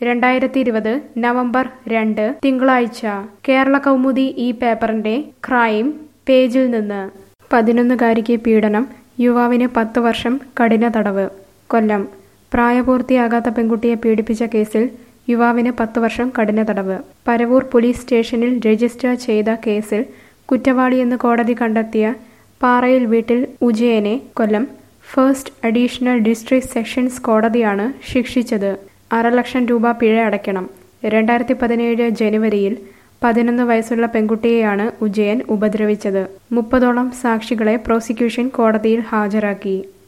രണ്ടായിരത്തി ഇരുപത് നവംബർ രണ്ട് തിങ്കളാഴ്ച കേരള കൗമുദി ഈ പേപ്പറിന്റെ ക്രൈം പേജിൽ നിന്ന് പതിനൊന്നുകാരിക്ക് പീഡനം യുവാവിന് പത്ത് വർഷം കഠിന തടവ് കൊല്ലം പ്രായപൂർത്തിയാകാത്ത പെൺകുട്ടിയെ പീഡിപ്പിച്ച കേസിൽ യുവാവിന് പത്ത് വർഷം കഠിന തടവ് പരവൂർ പോലീസ് സ്റ്റേഷനിൽ രജിസ്റ്റർ ചെയ്ത കേസിൽ കുറ്റവാളിയെന്ന് കോടതി കണ്ടെത്തിയ പാറയിൽ വീട്ടിൽ ഉജയനെ Kollam first additional district sessions കോടതിയാണ് ശിക്ഷിച്ചത് അര ലക്ഷം രൂപ പിഴ അടയ്ക്കണം രണ്ടായിരത്തി പതിനേഴ് ജനുവരിയിൽ പതിനൊന്ന് വയസ്സുള്ള പെൺകുട്ടിയെയാണ് ഉജയൻ ഉപദ്രവിച്ചത് മുപ്പതോളം സാക്ഷികളെ പ്രോസിക്യൂഷൻ കോടതിയിൽ ഹാജരാക്കി